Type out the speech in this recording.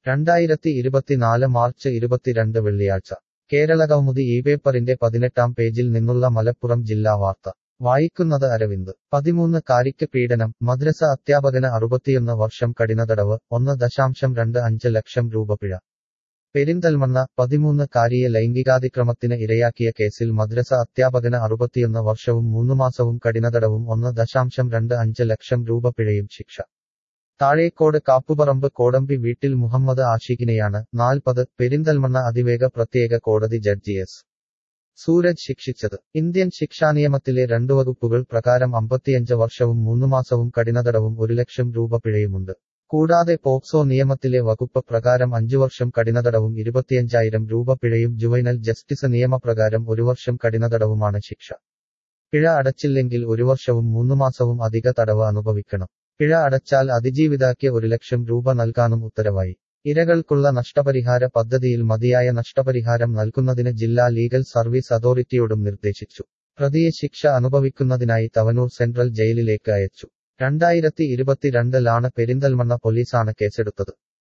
രണ്ടായിരത്തി ഇരുപത്തിനാല് മാർച്ച് ഇരുപത്തിരണ്ട് വെള്ളിയാഴ്ച കേരള കൗമുദി ഈ പേപ്പറിന്റെ പതിനെട്ടാം പേജിൽ നിന്നുള്ള മലപ്പുറം ജില്ലാ വാർത്ത വായിക്കുന്നത് അരവിന്ദ് പതിമൂന്ന് കാരിക്ക് പീഡനം മദ്രസ അധ്യാപകന് അറുപത്തിയൊന്ന് വർഷം കഠിനതടവ് ഒന്ന് ദശാംശം രണ്ട് അഞ്ച് ലക്ഷം രൂപ പിഴ പെരിന്തൽമണ്ണ പതിമൂന്ന് കാരിയെ ലൈംഗികാതിക്രമത്തിന് ഇരയാക്കിയ കേസിൽ മദ്രസ അധ്യാപകന് അറുപത്തിയൊന്ന് വർഷവും മൂന്ന് മാസവും കഠിനതടവും ഒന്ന് ദശാംശം രണ്ട് അഞ്ച് ലക്ഷം രൂപ പിഴയും ശിക്ഷ താഴേക്കോട് കാപ്പുപറമ്പ് കോടമ്പി വീട്ടിൽ മുഹമ്മദ് ആഷിഖിനെയാണ് നാൽപ്പത് പെരിന്തൽമണ്ണ അതിവേഗ പ്രത്യേക കോടതി ജഡ്ജി എസ് സൂരജ് ശിക്ഷിച്ചത് ഇന്ത്യൻ ശിക്ഷാനിയമത്തിലെ രണ്ടു വകുപ്പുകൾ പ്രകാരം അമ്പത്തിയഞ്ച് വർഷവും മൂന്നു മാസവും കഠിനതടവും ഒരു ലക്ഷം രൂപ പിഴയുമുണ്ട് കൂടാതെ പോക്സോ നിയമത്തിലെ വകുപ്പ് പ്രകാരം അഞ്ചു വർഷം കഠിനതടവും ഇരുപത്തിയഞ്ചായിരം രൂപ പിഴയും ജുവൈനൽ ജസ്റ്റിസ് നിയമപ്രകാരം ഒരു വർഷം കഠിനതടവുമാണ് ശിക്ഷ പിഴ അടച്ചില്ലെങ്കിൽ ഒരു വർഷവും മൂന്നു മാസവും അധിക തടവ് അനുഭവിക്കണം പിഴ അടച്ചാൽ അതിജീവിതാക്ക് ഒരു ലക്ഷം രൂപ നൽകാനും ഉത്തരവായി ഇരകൾക്കുള്ള നഷ്ടപരിഹാര പദ്ധതിയിൽ മതിയായ നഷ്ടപരിഹാരം നൽകുന്നതിന് ജില്ലാ ലീഗൽ സർവീസ് അതോറിറ്റിയോടും നിർദ്ദേശിച്ചു പ്രതിയെ ശിക്ഷ അനുഭവിക്കുന്നതിനായി തവനൂർ സെൻട്രൽ ജയിലിലേക്ക് അയച്ചു രണ്ടായിരത്തി ഇരുപത്തിരണ്ടിലാണ് പെരിന്തൽമണ്ണ പോലീസാണ് കേസെടുത്തത്